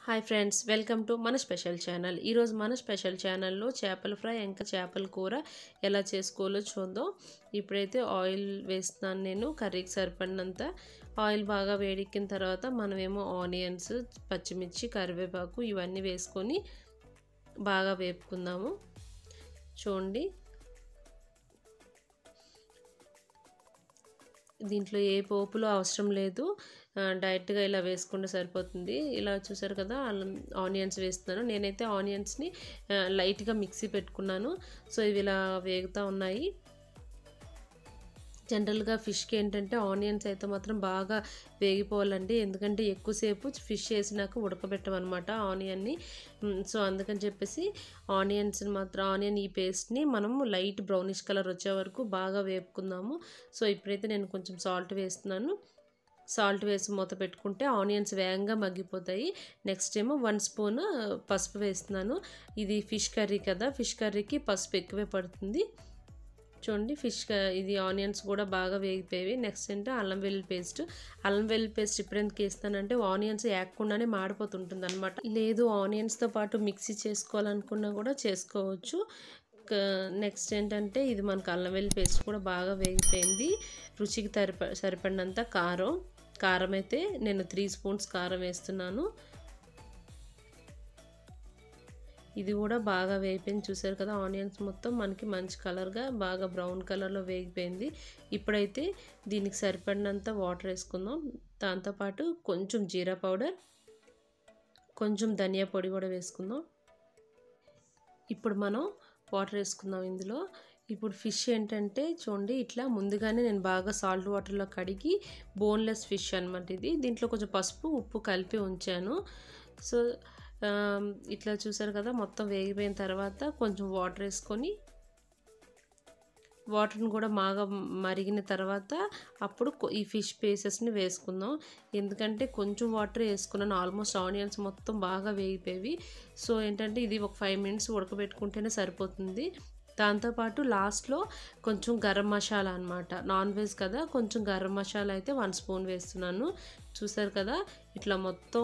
hi friends welcome to మన special channel ఈరోజు మన స్పెషల్ ఛానల్లో చేపల ఫ్రై ఇంకా చేపల కూర ఎలా చేసుకోవాలో చూద్దాం ఇప్పుడైతే ఆయిల్ వేస్తున్నాను నేను కర్రీకి సరిపడినంత ఆయిల్ బాగా వేడెక్కిన తర్వాత మనమేమో ఆనియన్స్ పచ్చిమిర్చి కరివేపాకు ఇవన్నీ వేసుకొని బాగా వేపుకుందాము చూడండి దీంట్లో ఏ పోపులు అవసరం లేదు డైరెక్ట్గా ఇలా వేసుకుంటే సరిపోతుంది ఇలా చూసారు కదా ఆనియన్స్ వేస్తున్నాను నేనైతే ఆనియన్స్ని లైట్గా మిక్సీ పెట్టుకున్నాను సో ఇవి ఇలా వేగుతూ ఉన్నాయి జనరల్గా ఫిష్కి ఏంటంటే ఆనియన్స్ అయితే మాత్రం బాగా వేగిపోవాలండి ఎందుకంటే ఎక్కువసేపు ఫిష్ వేసినాక ఉడకబెట్టమన్నమాట ఆనియన్ని సో అందుకని చెప్పేసి ఆనియన్స్ని మాత్రం ఆనియన్ ఈ పేస్ట్ని మనము లైట్ బ్రౌనిష్ కలర్ వచ్చే వరకు బాగా వేపుకుందాము సో ఇప్పుడైతే నేను కొంచెం సాల్ట్ వేస్తున్నాను సాల్ట్ వేసి మూత పెట్టుకుంటే ఆనియన్స్ వేగంగా మగ్గిపోతాయి నెక్స్ట్ ఏమో వన్ స్పూన్ పసుపు వేస్తున్నాను ఇది ఫిష్ కర్రీ కదా ఫిష్ కర్రీకి పసుపు ఎక్కువే పడుతుంది చూడండి ఫిష్ ఇది ఆనియన్స్ కూడా బాగా వేగిపోయేవి నెక్స్ట్ ఏంటంటే అల్లం వెల్లుల్లి పేస్ట్ అల్లం వెల్లుల్లి పేస్ట్ ఇప్పుడు ఎందుకు వేస్తానంటే ఆనియన్స్ వేయకుండానే మాడిపోతుంటుంది అనమాట లేదు ఆనియన్స్తో పాటు మిక్సీ చేసుకోవాలనుకున్నా కూడా చేసుకోవచ్చు నెక్స్ట్ ఏంటంటే ఇది మనకు అల్లం వెల్లుల్లి పేస్ట్ కూడా బాగా వేగిపోయింది రుచికి సరిప సరిపడినంత కారం కారం అయితే నేను త్రీ స్పూన్స్ కారం వేస్తున్నాను ఇది కూడా బాగా వేగిపోయింది చూసారు కదా ఆనియన్స్ మొత్తం మనకి మంచి కలర్గా బాగా బ్రౌన్ కలర్లో వేగిపోయింది ఇప్పుడైతే దీనికి సరిపడినంత వాటర్ వేసుకుందాం దాంతోపాటు కొంచెం జీరా పౌడర్ కొంచెం ధనియా పొడి కూడా వేసుకుందాం ఇప్పుడు మనం వాటర్ వేసుకుందాం ఇందులో ఇప్పుడు ఫిష్ ఏంటంటే చూడండి ఇట్లా ముందుగానే నేను బాగా సాల్ట్ వాటర్లో కడిగి బోన్లెస్ ఫిష్ అనమాట ఇది దీంట్లో కొంచెం పసుపు ఉప్పు కలిపి ఉంచాను సో ఇట్లా చూసారు కదా మొత్తం వేగిపోయిన తర్వాత కొంచెం వాటర్ వేసుకొని వాటర్ని కూడా బాగా మరిగిన తర్వాత అప్పుడు ఈ ఫిష్ పీసెస్ని వేసుకుందాం ఎందుకంటే కొంచెం వాటర్ వేసుకున్నాను ఆల్మోస్ట్ ఆనియన్స్ మొత్తం బాగా వేగిపోయి సో ఏంటంటే ఇది ఒక ఫైవ్ మినిట్స్ ఉడకబెట్టుకుంటేనే సరిపోతుంది దాంతోపాటు లాస్ట్లో కొంచెం గరం మసాలా అనమాట నాన్ వెజ్ కదా కొంచెం గరం మసాలా అయితే వన్ స్పూన్ వేస్తున్నాను చూసారు కదా ఇట్లా మొత్తం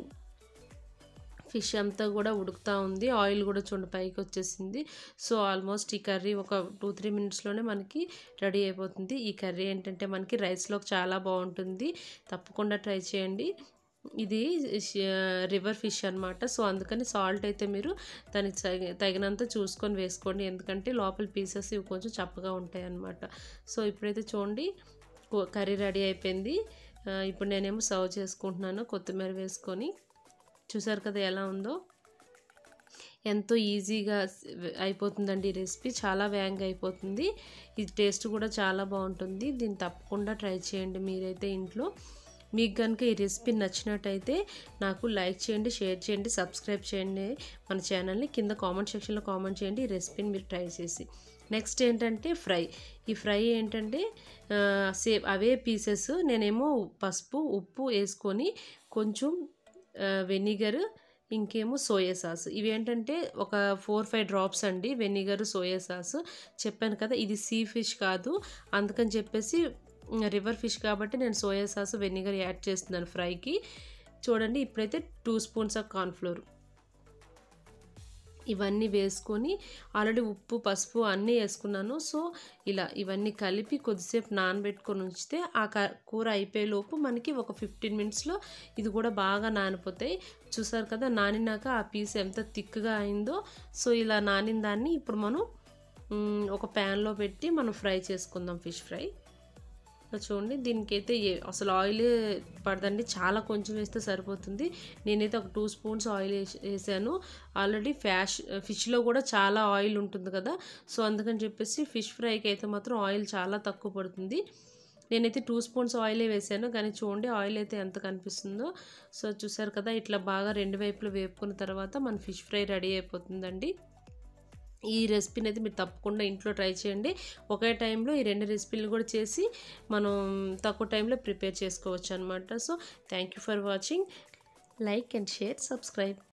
ఫిష్ అంతా కూడా ఉడుకుతూ ఉంది ఆయిల్ కూడా చూడండి పైకి వచ్చేసింది సో ఆల్మోస్ట్ ఈ కర్రీ ఒక టూ త్రీ మినిట్స్లోనే మనకి రెడీ అయిపోతుంది ఈ కర్రీ ఏంటంటే మనకి రైస్లోకి చాలా బాగుంటుంది తప్పకుండా ట్రై చేయండి ఇది రివర్ ఫిష్ అనమాట సో అందుకని సాల్ట్ అయితే మీరు దానికి తగినంత చూసుకొని వేసుకోండి ఎందుకంటే లోపల పీసెస్ ఇవి కొంచెం చప్పగా ఉంటాయి అన్నమాట సో ఇప్పుడైతే చూడండి కర్రీ రెడీ అయిపోయింది ఇప్పుడు నేనేమో సర్వ్ చేసుకుంటున్నాను కొత్తిమీర వేసుకొని చూసారు కదా ఎలా ఉందో ఎంతో ఈజీగా అయిపోతుందండి ఈ రెసిపీ చాలా వేగంగా అయిపోతుంది ఇది టేస్ట్ కూడా చాలా బాగుంటుంది దీన్ని తప్పకుండా ట్రై చేయండి మీరైతే ఇంట్లో మీకు కనుక ఈ రెసిపీ నచ్చినట్టయితే నాకు లైక్ చేయండి షేర్ చేయండి సబ్స్క్రైబ్ చేయండి మన ఛానల్ని కింద కామెంట్ సెక్షన్లో కామెంట్ చేయండి ఈ రెసిపీని మీరు ట్రై చేసి నెక్స్ట్ ఏంటంటే ఫ్రై ఈ ఫ్రై ఏంటంటే సేమ్ అవే పీసెస్ నేనేమో పసుపు ఉప్పు వేసుకొని కొంచెం వెనిగర్ ఇంకేమో సోయా సాస్ ఇవి ఏంటంటే ఒక ఫోర్ ఫైవ్ డ్రాప్స్ అండి వెనిగర్ సోయా సాస్ చెప్పాను కదా ఇది సీ ఫిష్ కాదు అందుకని చెప్పేసి రివర్ ఫిష్ కాబట్టి నేను సోయా సాస్ వెనిగర్ యాడ్ చేస్తున్నాను ఫ్రైకి చూడండి ఇప్పుడైతే టూ స్పూన్స్ ఆఫ్ కార్న్ఫ్లోర్ ఇవన్నీ వేసుకొని ఆల్రెడీ ఉప్పు పసుపు అన్నీ వేసుకున్నాను సో ఇలా ఇవన్నీ కలిపి కొద్దిసేపు నానబెట్టుకొని ఉంచితే ఆ కూర అయిపోయేలోపు మనకి ఒక ఫిఫ్టీన్ మినిట్స్లో ఇది కూడా బాగా నానిపోతాయి చూసారు కదా నానినాక ఆ పీస్ ఎంత థిక్గా అయిందో సో ఇలా నానిన దాన్ని ఇప్పుడు మనం ఒక ప్యాన్లో పెట్టి మనం ఫ్రై చేసుకుందాం ఫిష్ ఫ్రై చూడండి దీనికైతే అసలు ఆయిల్ పడదండి చాలా కొంచెం వేస్తే సరిపోతుంది నేనైతే ఒక టూ స్పూన్స్ ఆయిల్ వేసాను ఆల్రెడీ ఫ్యాష్ ఫిష్లో కూడా చాలా ఆయిల్ ఉంటుంది కదా సో అందుకని చెప్పేసి ఫిష్ ఫ్రైకి అయితే మాత్రం ఆయిల్ చాలా తక్కువ పడుతుంది నేనైతే టూ స్పూన్స్ ఆయిలే వేసాను కానీ చూడండి ఆయిల్ అయితే ఎంత కనిపిస్తుందో సో చూసారు కదా ఇట్లా బాగా రెండు వైపులు వేపుకున్న తర్వాత మన ఫిష్ ఫ్రై రెడీ అయిపోతుందండి ఈ రెసిపీని అయితే మీరు తప్పకుండా ఇంట్లో ట్రై చేయండి ఒకే టైంలో ఈ రెండు రెసిపీలు కూడా చేసి మనం తక్కువ టైంలో ప్రిపేర్ చేసుకోవచ్చు అనమాట so thank you for watching like and share subscribe